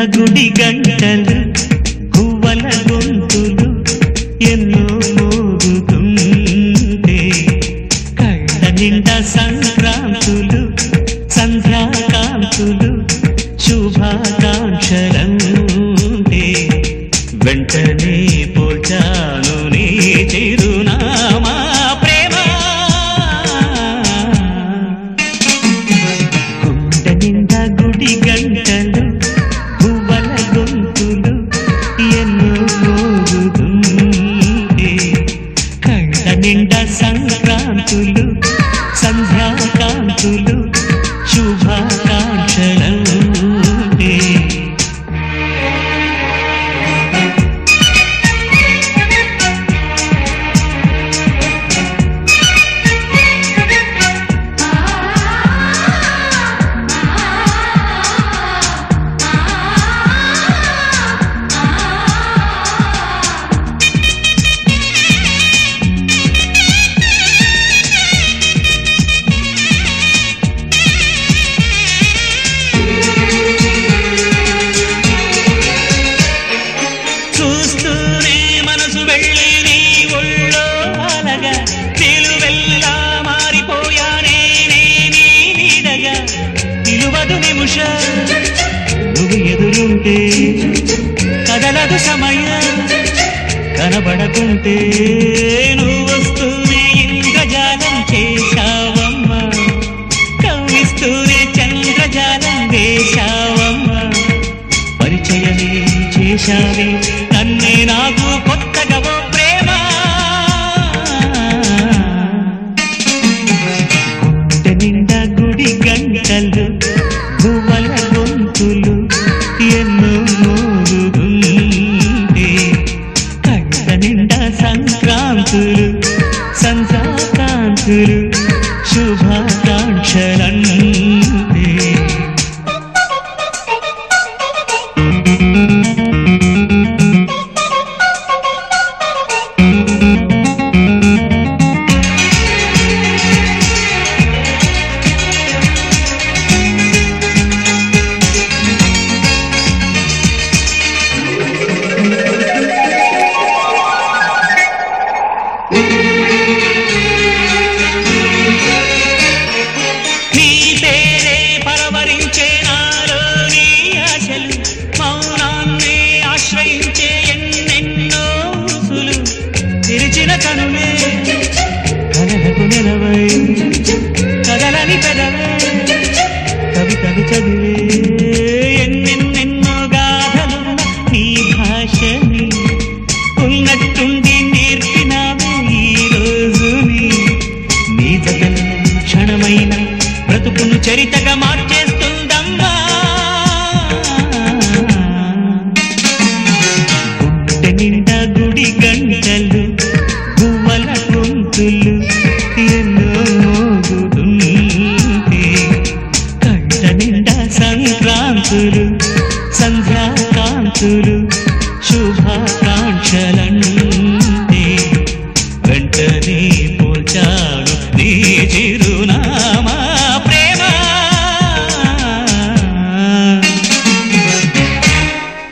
గుడి గంటలు గువ్వల గొంతులు ఎన్నో మోగుతుంటే కళ్ళ నిండా సంక్రాంతులు సంధ్యాకాంతులు శుభాకాంక్షలంటే వెంటనే పోల్చాను నీ చిరునామా ప్రేమ గుండె నిండా గుడి గంటలు పువ్వల గొంతులు ఎన్నో మోగుతుంటే కళ్ళ నిండా సంక్రాంతులు సంధ్యాకాంతులు శుభాకాంక్షలంటే చూస్తూనే మనసు వెళ్ళి నీ ఒళ్ళో అలగా నిలువెల్లా మారిపోయానే నే నీ నీడగా నిలువదు నిముష నువ్వు ఎదురుంటే కదలదు సమయం కనబడకుంటే నువ్వు వస్తూనే ఇంద్రజాలం చేశావమ్మా కవ్విస్తూనే చంద్రజాలం వేశావమ్మా పరిచయమే చేశావే నన్నే నాకు కొత్తగా ఓ ప్రేమ గుండె నిండా గుడి గంటలు గువ్వల గొంతులు ఎన్నో మోగుతుంటే కళ్ళ నిండా సంక్రాంతులు సంధ్యాకాంతులు శుభాకాంక్షలంటే నీ పేరే పరవరించే నాలో నీ ఆశలు మౌనాన్నే ఆశ్రయించే ఎన్నెన్నో ఊసులు తెరిచిన కనులే కలలకు నిలవై కదలని పెదవే కవితలు చదివే ఎన్నెన్నెన్నో గాథలున్న నీ భాషని ఉన్నట్టుండి నేర్పినావే ఈ రోజుని నీ జగన్ క్షణమైన బ్రతుకును చరితగా మార్చేస్తుందమ్మా గుండె నిండా గుడి గంటలు గువ్వల గొంతులు ఎన్నో మోగుతుంటే కళ్ళ నిండా సంక్రాంతులు సంధ్యాకాంతులు శుభాకాంక్షలంటే వెంటనే పోల్చాడు నీ చిరునా